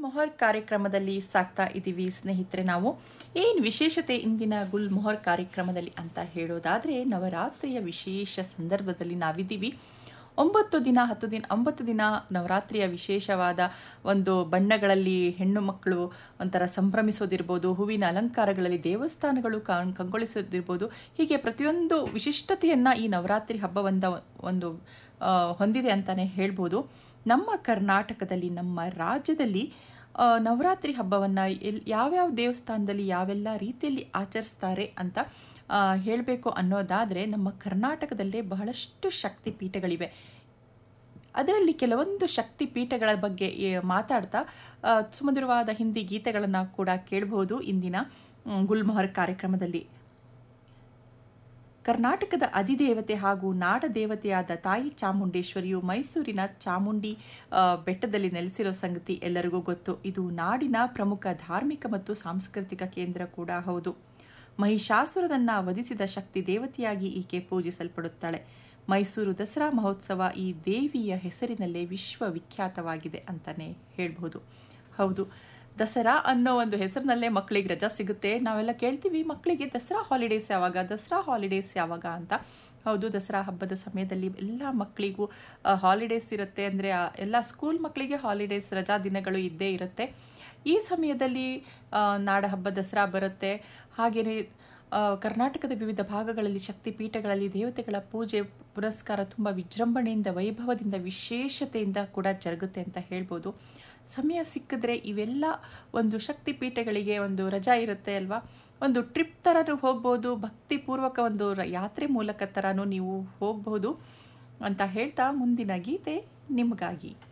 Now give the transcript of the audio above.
ಮೊಹರ್ ಕಾರ್ಯಕ್ರಮದಲ್ಲಿ ಸಾಕ್ತಾ ಇದ್ದೀವಿ ಸ್ನೇಹಿತರೆ ನಾವು ಏನು ವಿಶೇಷತೆ ಇಂದಿನ ಗುಲ್ ಮೊಹರ್ ಕಾರ್ಯಕ್ರಮದಲ್ಲಿ ಅಂತ ಹೇಳೋದಾದರೆ ನವರಾತ್ರಿಯ ವಿಶೇಷ ಸಂದರ್ಭದಲ್ಲಿ ನಾವಿದ್ದೀವಿ ಒಂಬತ್ತು ದಿನ ಹತ್ತು ದಿನ ಒಂಬತ್ತು ದಿನ ನವರಾತ್ರಿಯ ವಿಶೇಷವಾದ ಒಂದು ಬಣ್ಣಗಳಲ್ಲಿ ಹೆಣ್ಣು ಮಕ್ಕಳು ಒಂಥರ ಸಂಭ್ರಮಿಸೋದಿರ್ಬೋದು ಹೂವಿನ ಅಲಂಕಾರಗಳಲ್ಲಿ ದೇವಸ್ಥಾನಗಳು ಕಾಣ್ ಕಂಗೊಳಿಸೋದಿರ್ಬೋದು ಹೀಗೆ ಪ್ರತಿಯೊಂದು ವಿಶಿಷ್ಟತೆಯನ್ನು ಈ ನವರಾತ್ರಿ ಹಬ್ಬವಂದ ಒಂದು ಆ, ಹೊಂದಿದೆ ಅಂತಲೇ ಹೇಳ್ಬೋದು ನಮ್ಮ ಕರ್ನಾಟಕದಲ್ಲಿ ನಮ್ಮ ರಾಜ್ಯದಲ್ಲಿ ಆ, ನವರಾತ್ರಿ ಹಬ್ಬವನ್ನು ಎಲ್ ಯಾವ್ಯಾವ ದೇವಸ್ಥಾನದಲ್ಲಿ ಯಾವೆಲ್ಲ ರೀತಿಯಲ್ಲಿ ಆಚರಿಸ್ತಾರೆ ಅಂತ ಹೇಳಬೇಕು ಅನ್ನೋದಾದರೆ ನಮ್ಮ ಕರ್ನಾಟಕದಲ್ಲೇ ಬಹಳಷ್ಟು ಶಕ್ತಿ ಪೀಠಗಳಿವೆ ಅದರಲ್ಲಿ ಕೆಲವೊಂದು ಶಕ್ತಿ ಪೀಠಗಳ ಬಗ್ಗೆ ಏ, ಮಾತಾಡ್ತಾ ಆ, ಸುಮಧುರವಾದ ಹಿಂದಿ ಗೀತೆಗಳನ್ನು ಕೂಡ ಕೇಳಬಹುದು ಇಂದಿನ ಮ್, ಗುಲ್ಮೊಹರ್ ಕಾರ್ಯಕ್ರಮದಲ್ಲಿ ಕರ್ನಾಟಕದ ಅಧಿದೇವತೆ ಹಾಗೂ ನಾಡ ದೇವತೆಯಾದ ತಾಯಿ ಚಾಮುಂಡೇಶ್ವರಿಯು ಮೈಸೂರಿನ ಚಾಮುಂಡಿ ಆ, ಬೆಟ್ಟದಲ್ಲಿ ನೆಲೆಸಿರೋ ಸಂಗತಿ ಎಲ್ಲರಿಗೂ ಗೊತ್ತು ಇದು ನಾಡಿನ ಪ್ರಮುಖ ಧಾರ್ಮಿಕ ಮತ್ತು ಸಾಂಸ್ಕೃತಿಕ ಕೇಂದ್ರ ಕೂಡ ಹೌದು ಮಹಿಷಾಸುರನನ್ನ ವಧಿಸಿದ ಶಕ್ತಿ ದೇವತೆಯಾಗಿ ಈಕೆ ಪೂಜಿಸಲ್ಪಡುತ್ತಾಳೆ ಮೈಸೂರು ದಸರಾ ಮಹೋತ್ಸವ ಈ ದೇವಿಯ ಹೆಸರಿನಲ್ಲೇ ವಿಶ್ವವಿಖ್ಯಾತವಾಗಿದೆ ಅಂತಲೇ ಹೇಳ್ಬೋದು ಹೌದು ದಸರಾ ಅನ್ನೋ ಒಂದು ಹೆಸರಿನಲ್ಲೇ ಮಕ್ಕಳಿಗೆ ರಜಾ ಸಿಗುತ್ತೆ ನಾವೆಲ್ಲ ಕೇಳ್ತೀವಿ ಮಕ್ಕಳಿಗೆ ದಸರಾ ಹಾಲಿಡೇಸ್ ಯಾವಾಗ ದಸರಾ ಹಾಲಿಡೇಸ್ ಯಾವಾಗ ಅಂತ ಹೌದು ದಸರಾ ಹಬ್ಬದ ಸಮಯದಲ್ಲಿ ಎಲ್ಲ ಮಕ್ಕಳಿಗೂ ಹಾಲಿಡೇಸ್ ಇರುತ್ತೆ ಅಂದರೆ ಎಲ್ಲ ಸ್ಕೂಲ್ ಮಕ್ಕಳಿಗೆ ಹಾಲಿಡೇಸ್ ರಜಾ ದಿನಗಳು ಇದ್ದೇ ಇರುತ್ತೆ ಈ ಸಮಯದಲ್ಲಿ ಆ, ನಾಡ ಹಬ್ಬ ದಸರಾ ಬರುತ್ತೆ ಹಾಗೆಯೇ ಆ, ಕರ್ನಾಟಕದ ವಿವಿಧ ಭಾಗಗಳಲ್ಲಿ ಶಕ್ತಿ ಪೀಠಗಳಲ್ಲಿ ದೇವತೆಗಳ ಪೂಜೆ ಪುರಸ್ಕಾರ ತುಂಬ ವಿಜೃಂಭಣೆಯಿಂದ ವೈಭವದಿಂದ ವಿಶೇಷತೆಯಿಂದ ಕೂಡ ಜರುಗುತ್ತೆ ಅಂತ ಹೇಳ್ಬೋದು ಸಮಯ ಸಿಕ್ಕಿದ್ರೆ ಇವೆಲ್ಲ ಒಂದು ಶಕ್ತಿ ಪೀಠಗಳಿಗೆ ಒಂದು ರಜಾ ಇರುತ್ತೆ ಅಲ್ವಾ ಒಂದು ಟ್ರಿಪ್ ಥರನೂ ಹೋಗ್ಬೋದು ಭಕ್ತಿಪೂರ್ವಕ ಒಂದು ರ- ಯಾತ್ರೆ ಮೂಲಕ ಥರನೂ ನೀವು ಹೋಗ್ಬೋದು ಅಂತ ಹೇಳ್ತಾ ಮುಂದಿನ ಗೀತೆ ನಿಮಗಾಗಿ